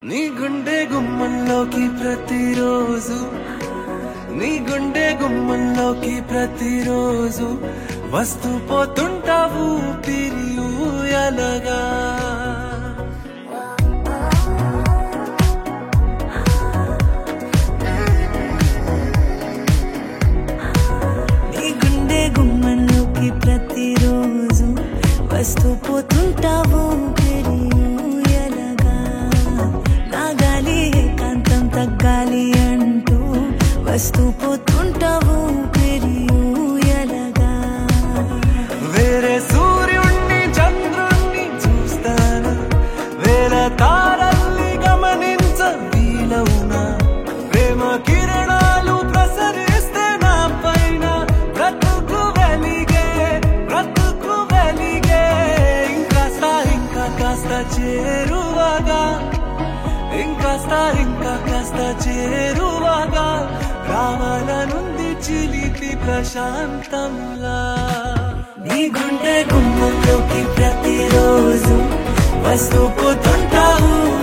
నీ గుండె గుమ్మంలోకి ప్రతిరోజు నీ గుండె గుమ్మంలోకి ప్రతిరోజు వస్తూ పోతుంటావు పిరియూయలగా నీ గుండె గుమ్మంలోకి ప్రతిరోజు వస్తూ పోతుంటావు పెరియూయలగా నా గాలి ఏకాంతం తగ్గాలి అంటూ వస్తూ పోతుంటావు పెరియూయలగా వేరే సూర్యుణ్ణి చంద్రుణ్ణి చూస్తాను వేల తారల్ని గమనించ వీలవునా ప్రేమ కిరణాలు ప్రసరిస్తే నా పైన బ్రతుకు వెలిగే బ్రతుకు వెలిగే ఇంకాస్త ఇంకా కాస్త చేరువగా ఇంకాస్త ఇంకా కాస్త చేరువగా రావాలనుంది చిలిపి ప్రశాంతంలా నీ గుండె గుమ్మంలోకి ప్రతిరోజు వస్తూ పోతుంటావు